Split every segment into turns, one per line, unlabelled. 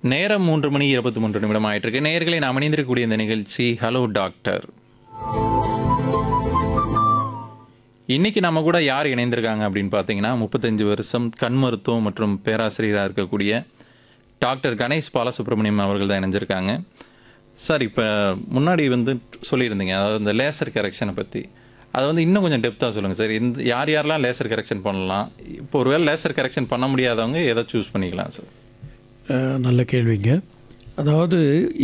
நேரம் மூன்று மணி இருபத்தி மூன்று நிமிடம் ஆயிட்டு இருக்கு நேயர்களை நாம் இணைந்திருக்கக்கூடிய இந்த நிகழ்ச்சி ஹலோ டாக்டர் இன்னைக்கு நம்ம கூட யார் இணைந்திருக்காங்க அப்படின்னு பார்த்தீங்கன்னா முப்பத்தஞ்சு வருஷம் கண் மருத்துவம் மற்றும் பேராசிரியராக இருக்கக்கூடிய டாக்டர் கணேஷ் பாலசுப்ரமணியம் அவர்கள் தான் இணைஞ்சிருக்காங்க சார் இப்போ முன்னாடி வந்து சொல்லியிருந்தீங்க அதாவது இந்த லேசர் கரெக்ஷனை பற்றி அதை வந்து இன்னும் கொஞ்சம் டெப்த்தாக சொல்லுங்கள் சார் இந்த யார் யாரெல்லாம் லேசர் கரெக்ஷன் பண்ணலாம் இப்போ ஒருவேளை லேசர் கரெக்ஷன் பண்ண முடியாதவங்க எதை சூஸ் பண்ணிக்கலாம் சார்
அஹ், நல்ல கேள்விங்க அதாவது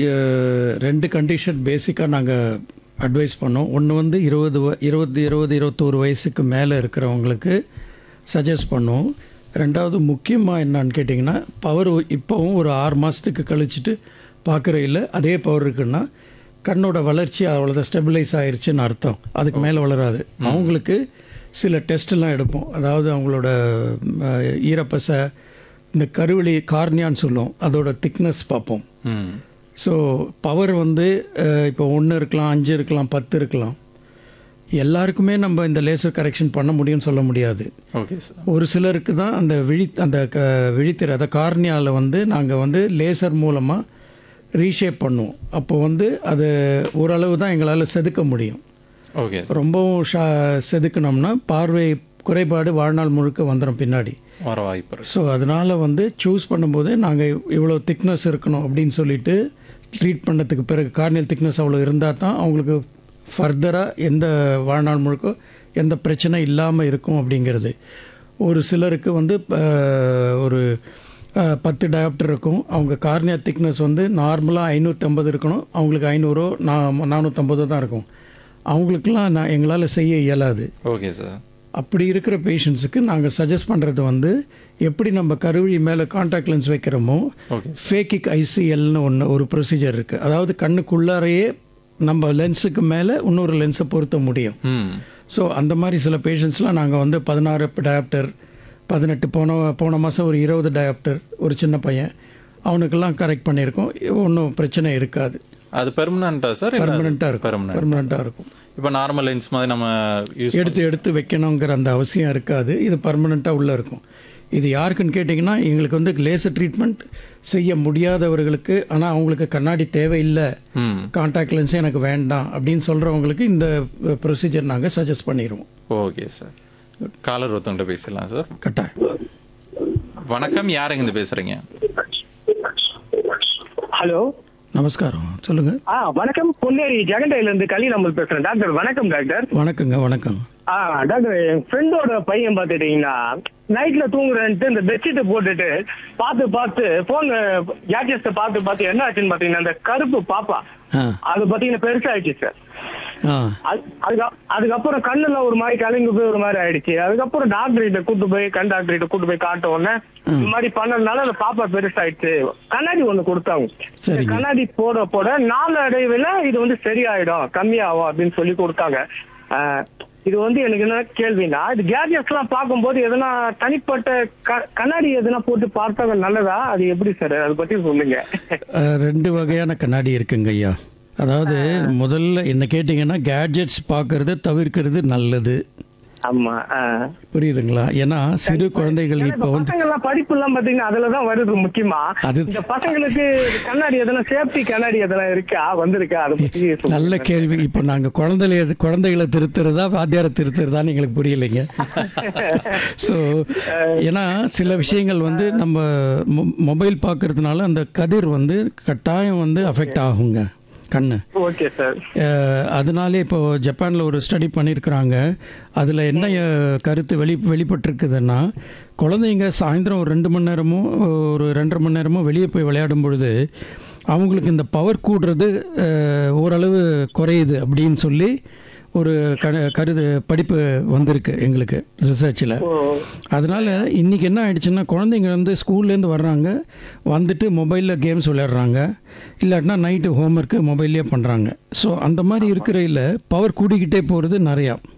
அஹ், ரெண்டு கண்டிஷன் பேசிக்காக நாங்கள் அட்வைஸ் பண்ணோம் ஒன்று வந்து இருபது வ- இருபது இருபது இருபத்தோரு வயசுக்கு மேலே இருக்கிறவங்களுக்கு சஜஸ்ட் பண்ணோம் ரெண்டாவது முக்கியமாக என்னன்னு கேட்டிங்கன்னா பவர் இப்போவும் ஒரு ஆறு மாதத்துக்கு கழிச்சிட்டு பார்க்குறையில் அதே பவர் இருக்குன்னா கண்ணோட வளர்ச்சி அவ்வளோதான் ஸ்டெபிளைஸ் ஆயிருச்சுன்னு அர்த்தம் அதுக்கு மேலே வளராது அவங்களுக்கு சில டெஸ்ட்லாம் எடுப்போம் அதாவது அவங்களோட அஹ், ஈரப்பசை இந்த கருவெளி கார்னியான்னு சொல்லுவோம் அதோட திக்னஸ் பார்ப்போம்
ம்
ஸோ பவர் வந்து அஹ், இப்போ ஒன்று இருக்கலாம் அஞ்சு இருக்கலாம் பத்து இருக்கலாம் எல்லாருக்குமே நம்ம இந்த லேசர் கரெக்ஷன் பண்ண முடியும்னு சொல்ல முடியாது
ஓகே சார்
ஒரு சிலருக்கு தான் அந்த விழி அந்த க விழித்திரை அந்த கார்னியாவில் வந்து நாங்கள் வந்து லேசர் மூலமாக ரீஷேப் பண்ணுவோம் அப்போ வந்து அது ஓரளவு தான் எங்களால் செதுக்க முடியும்
ஓகே சார்
ரொம்பவும் ஷா செதுக்கினோம்னா பார்வை குறைபாடு வாழ்நாள் முழுக்க வந்துடும் பின்னாடி
வர வாய்ப்பு இருக்கு
ஸோ அதனால் வந்து சூஸ் பண்ணும்போது நாங்கள் இவ்வளோ திக்னஸ் இருக்கணும் அப்படின்னு சொல்லிட்டு ட்ரீட் பண்ணதுக்கு பிறகு கார்னியல் திக்னஸ் அவ்வளோ இருந்தால் தான் அவங்களுக்கு ஃபர்தராக எந்த வாழ்நாள் முழுக்க எந்த பிரச்சனை இல்லாமல் இருக்கும் அப்படிங்கிறது ஒரு சிலருக்கு வந்து அஹ், ஒரு அஹ், பத்து டயாப்டர் இருக்கும் அவங்க கார்னியா திக்னஸ் வந்து நார்மலாக ஐநூற்றம்பது இருக்கணும் அவங்களுக்கு ஐநூறோ நான் நானூற்றம்பதோ தான் இருக்கும் அவங்களுக்கெல்லாம் நான் எங்களால் செய்ய இயலாது
ஓகே சார்
அப்படி இருக்கிற பேஷண்ட்ஸுக்கு நாங்கள் சஜஸ்ட் பண்ணுறது வந்து எப்படி நம்ம கருவழி மேலே காண்டாக்ட் லென்ஸ் வைக்கிறோமோ
ஓகே
ஃபேக்கிக் ஐசிஎல்னு ஒன்று ஒரு ப்ரொசீஜர் இருக்குது அதாவது கண்ணுக்குள்ளாரையே நம்ம லென்ஸுக்கு மேலே இன்னொரு லென்ஸை பொருத்த முடியும்
ம்
ஸோ அந்த மாதிரி சில பேஷண்ட்ஸ்லாம் நாங்கள் வந்து பதினாறு டயாப்டர் பதினெட்டு போன போன மாதம் ஒரு இருபது டயாப்டர் ஒரு சின்ன பையன் அவனுக்கெல்லாம் கரெக்ட் பண்ணியிருக்கோம் ஒன்றும் பிரச்சனை இருக்காது
அது பெர்மனண்டா சார்
பெர்மனெண்ட்டாக இருக்கும்
பெர்மனன்ட்
பெர்மனெண்ட்டாக இருக்கும்
இப்போ நார்மல் லென்ஸ் மாதிரி நம்ம யூஸ்
எடுத்து எடுத்து வைக்கணுங்கிற அந்த அவசியம் இருக்காது இது பர்மனெண்ட்டாக உள்ளே இருக்கும் இது யாருக்குன்னு கேட்டிங்கன்னா எங்களுக்கு வந்து லேசர் ட்ரீட்மெண்ட் செய்ய முடியாதவர்களுக்கு ஆனால் அவங்களுக்கு கண்ணாடி தேவையில்லை
ம்
காண்டாக்ட் லென்ஸே எனக்கு வேண்டாம் அப்படின்னு சொல்கிறவங்களுக்கு இந்த ப்ரொசீஜர் நாங்கள் சஜஸ்ட் பண்ணிடுவோம்
ஓகே சார் காலர் ஒருத்தவங்கிட்ட பேசிடலாம் சார்
கட்டாயம்
வணக்கம் யாருங்க இருந்து பேசுறீங்க
ஹலோ
நமஸ்காரம் சொல்லுங்கள்
ஆ வணக்கம் பொன்னேரி ஜெகண்டையில இருந்து கலி நம்ம பேசுறேன் டாக்டர் வணக்கம் டாக்டர்
வணக்கங்க வணக்கம்
ஆ டாக்டர் என் ஃப்ரெண்டோட பையன் பார்த்துட்டீங்கன்னா நைட்ல தூங்குறேன்ட்டு இந்த பெட்ஷீட்டை போட்டுட்டு பார்த்து பார்த்து போன் கேட்ஜெட்ஸை பார்த்து பார்த்து என்ன ஆச்சுன்னு பாத்தீங்கன்னா அந்த கருப்பு பாப்பா
ஆ
அது பாத்தீங்கன்னா பெருசாயிடுச்சு சார்
ஆ
அது- அதுக்கு- அதுக்கப்புறம் கண்ணுல ஒரு மாதிரி கலங்கி போய் ஒரு மாதிரி ஆயிடுச்சு அதுக்கப்புறம் டாக்டர் கிட்ட கூட்டு போய் கண் டாக்டர் கிட்ட கூட்டு போய் காட்ட உடனே இந்த மாதிரி பண்ணதுனால அந்த பாப்பா பெருசாயிடுச்சு கண்ணாடி ஒண்ணு கொடுத்தாங்க
சரிங்க.
கண்ணாடி போட போட நாலு அடைவுல இது வந்து சரியாயிடும் கம்மியாகும் அப்படின்னு சொல்லி கொடுத்தாங்க ஆஹ், இது வந்து எனக்கு என்ன கேள்வினா இது கேஜெட்ஸ் எல்லாம் பார்க்கும்போது எதனா தனிப்பட்ட க- கண்ணாடி எதனா போட்டு பார்த்தா நல்லதா அது எப்படி சார் அதை பத்தி சொல்லுங்க
அஹ், ரெண்டு வகையான கண்ணாடி இருக்குங்க ஐயா அதாவது முதல்ல என்ன கேட்டிங்கன்னா கேட்ஜெட்ஸ் பார்க்கறத தவிர்க்கிறது நல்லது
ஆமா ஆஹ்.
புரியுதுங்களா ஏன்னா சிறு குழந்தைகள்
ஏன்னா
இப்போ
இப்ப
வந்து
பசங்க எல்லாம் படிப்பு எல்லாம் பாத்தீங்கன்னா அதுலதான் வருது முக்கியமா
அது-
இந்த பசங்களுக்கு கண்ணாடி எதனா சேஃப்டி கண்ணாடி எதனா இருக்கா வந்திருக்கா அதை பத்தி சொல்லுங்க.
நல்ல கேள்வி இப்போ நாங்கள் குழந்தைகளை குழந்தைகளை திருத்துறதா வாத்தியாரை திருத்துறதான்னு எங்களுக்கு புரியலைங்க ஸோ ஏன்னா சில விஷயங்கள் வந்து நம்ம மொ- மொபைல் பார்க்கறதுனால அந்த கதிர் வந்து கட்டாயம் வந்து அஃபெக்ட் ஆகுங்க கண்ணு
ஓகே சார்
அஹ், அதனாலே இப்போ ஜப்பானில் ஒரு ஸ்டடி பண்ணியிருக்கிறாங்க அதில் என்ன அஹ், கருத்து வெளி வெளிப்பட்டிருக்குதுன்னா குழந்தைங்க சாயந்தரம் ஒரு ரெண்டு மணி நேரமோ ஒரு ரெண்டரை மணி நேரமோ வெளியே போய் விளையாடும் பொழுது அவங்களுக்கு இந்த பவர் கூடுறது அஹ், ஓரளவு குறையுது அப்படின்னு சொல்லி ஒரு க கருது படிப்பு வந்திருக்கு எங்களுக்கு ரிசர்ச்சில் அதனால் இன்றைக்கி என்ன ஆயிடுச்சுன்னா குழந்தைங்க வந்து ஸ்கூல்லேருந்து வர்றாங்க வந்துட்டு மொபைலில் கேம்ஸ் விளையாடுறாங்க இல்லாட்டினா நைட்டு ஹோம்ஒர்க்கு மொபைல்லே பண்ணுறாங்க ஸோ அந்த மாதிரி இருக்கிறையில் பவர் கூடிக்கிட்டே போகிறது நிறையா